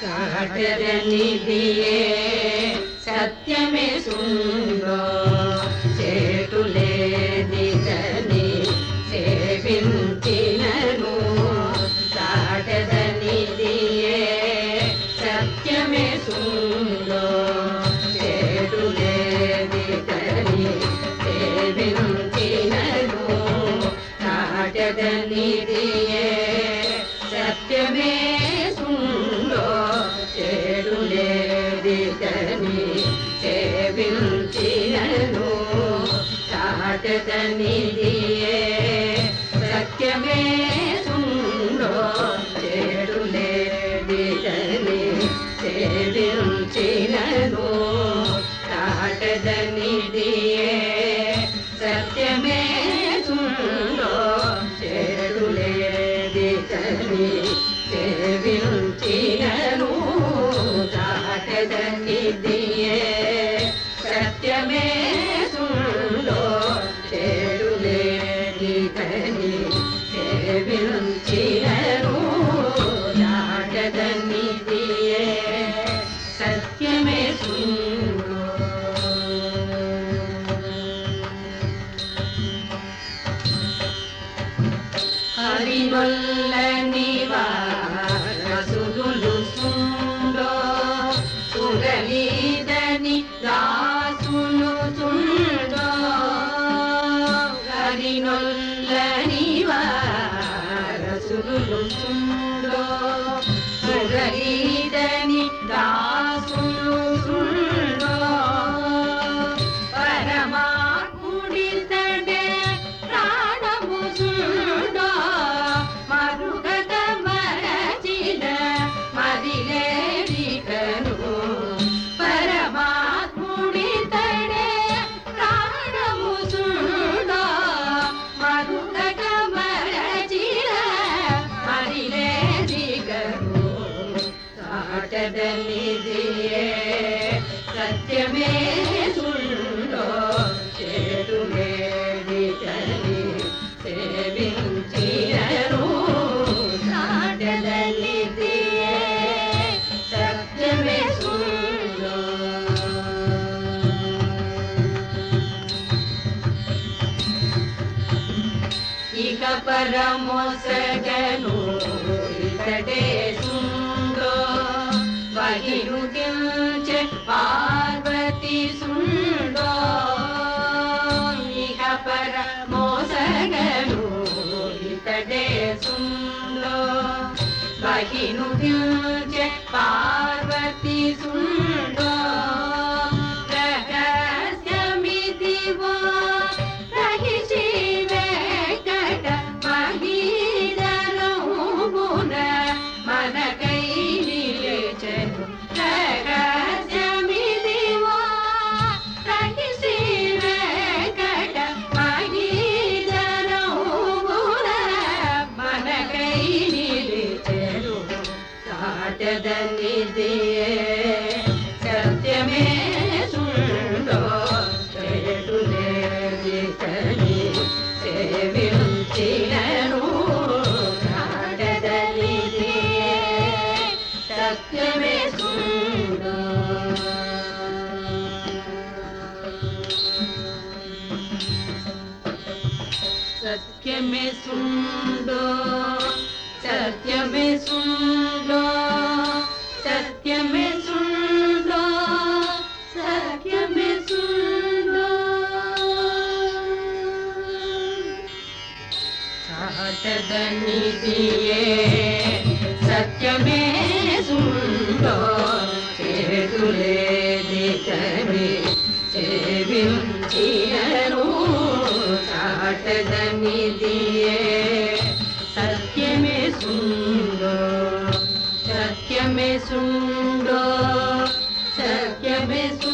సాటరనిదియే సత్యమే సుందో చేటులేదితని సేవించినను సాటదనిదియే సత్యమే సుందో చేటులేదితని సేవించినను నాటదనిదియే సత్యమే సుందో చెడులేదితని సేవించినను చాటదనిదియే సత్యమే సుందో చెడులేదితని సేవించినను చాటదనిదియే సత్యమే సుందో చెడులేదితని సేవించినను చాటదనిదియే సత్యమే సుందో చెడులేదితని సేవించినను చాటదనిదియే సత్యమే సుందో హరినొల్లని వారసులు సుందో సురలీదని దాసులు సుందో హరినొల్లని వారసులు సుందో సురలీదని దాసులు సుందో పరమాత్ముడితడే ప్రాణము సుందో మరుగత మరచిన మదిలేడికను పరమాత్ముడితడే ప్రాణము సుందో మరుగత మరచిన మదిలేడికను సాటదనిదియే సత్యమే సుందో చేతులేడితని సేవించినను సాటదనిదియే సత్యమే సుందో ఇక పరమోసగను ఇతడే సుందో వహిరుగించే పార్వతి సుందో ఇక పరమోసగను ఇతడే సుందో వహిరుగించే పార్వతి సుందో రహస్యమిదివో రహిషి వెంకట మహీధరమున మనకై నిలిచెను రహస్యమిదివో రహిషి వెంకట మహీధరమున మనకై నిలిచెను కాటదనిదియే సత్యమే సుందో చెడులేదితని సేవించినను కాటదనిదియే సత్యమే సుందో సత్యమే సుందో సత్యమే సుందో సత్యమే సుందో సత్యమే సుందో సాటదనిదియే సత్యమే సుందో చేతులేదితని సేవించినను సాటదనిదియే సత్యమే సుందో సత్యమే సుందో సత్యమే సుందో